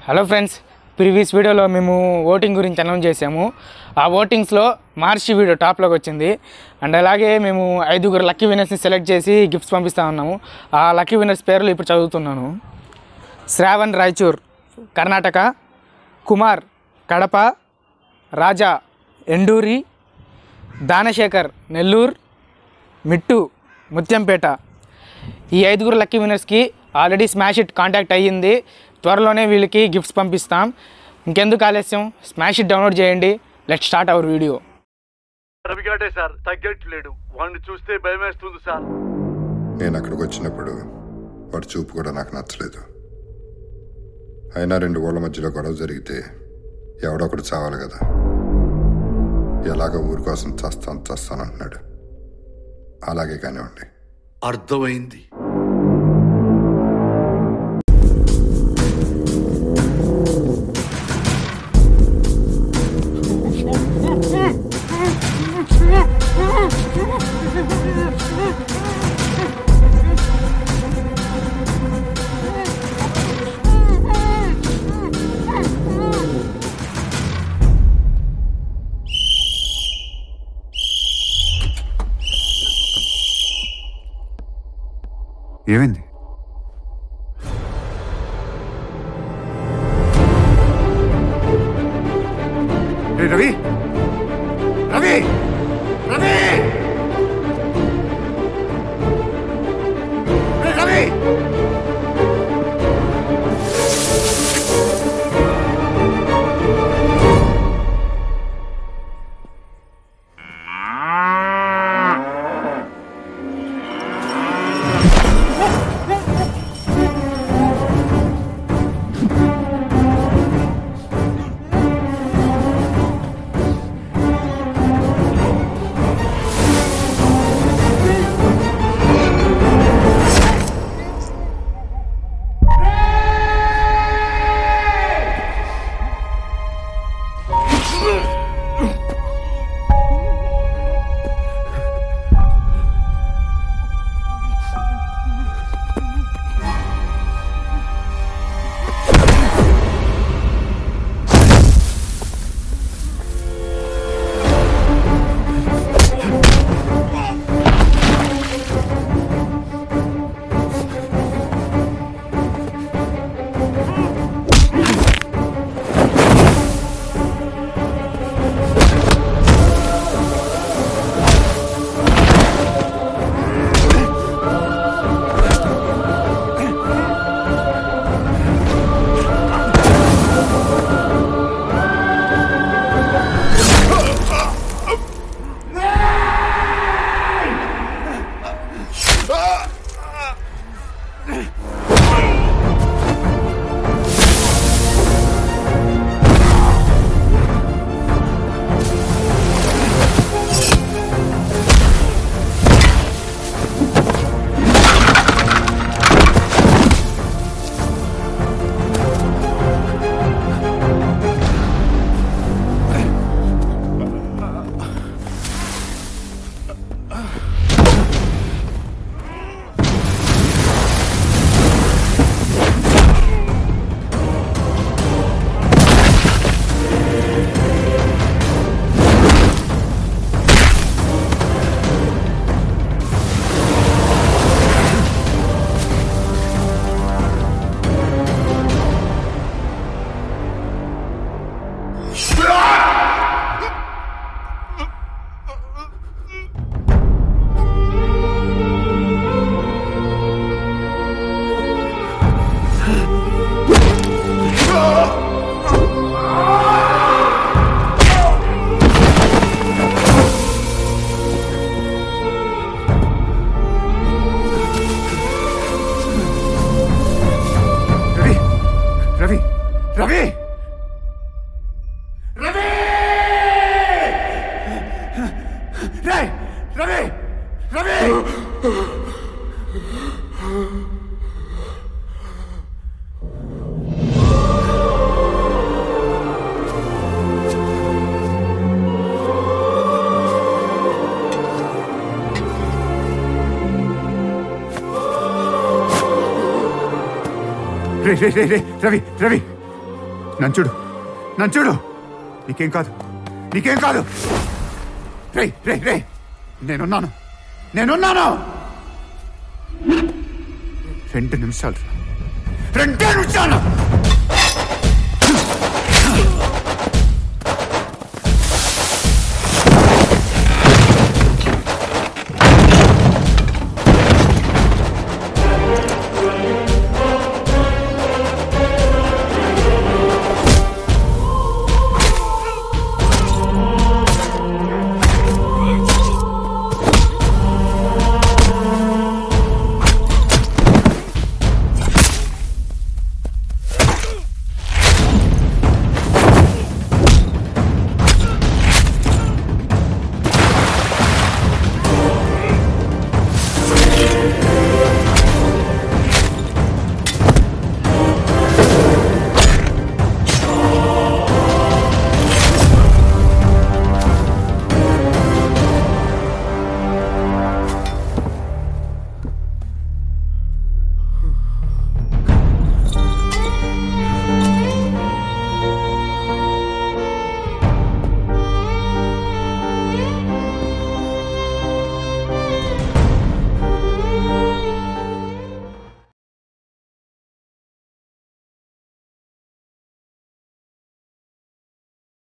hello friends previous వీడియోలో మేము voting గురించి అనౌన్స్ చేసాము ఆ ఓటింగ్స్లో మార్చి వీడియో టాప్లోకి వచ్చింది అండ్ అలాగే మేము ఐదుగురు లక్కీ విన్నర్స్ని సెలెక్ట్ చేసి గిఫ్ట్స్ పంపిస్తా ఉన్నాము ఆ లక్కీ విన్నర్స్ పేర్లు ఇప్పుడు చదువుతున్నాను శ్రావణ్ రాయచూర్ కర్ణాటక కుమార్ కడప రాజా ఎండూరి దానశేఖర్ నెల్లూరు మిట్టు ముత్యంపేట ఈ ఐదుగురు లక్కీ విన్నర్స్కి ఆల్రెడీ స్మాష్ ఇట్ కాంటాక్ట్ అయ్యింది త్వరలోనే వీళ్ళకి గిఫ్ట్స్ పంపిస్తాం ఇంకెందుకు ఆలస్యం స్మాష్ ఇట్ డౌన్లోడ్ చేయండి లెట్ స్టార్ట్ అవర్ వీడియో రవిగాడే సార్ తగ్గట్లేడు వాడిని చూస్తే భయమేస్తుంది సార్ నేను అక్కడికి వచ్చినప్పుడు వాడి చూపు కూడా నాకు నచ్చలేదు అయినా రెండు ఊళ్ళ మధ్యలో గొడవ జరిగితే ఎవడొకడు చావాలి కదా ఎలాగ ఊరి కోసం చస్తాను చస్తాను అంటున్నాడు అలాగే కానివ్వండి అర్థమైంది ఏమైంది రే రవి రవి రవి రే రవి రవి రవి రవి రవి రే రవి రవి రే రే రే రే రవి రవి నంచుడు నంచుడు నీకేం కాదు నీకేం కాదు రే రే రే నేనున్నాను నేనున్నాను రెండు నిమిషాలు రెండే నిమిషాలు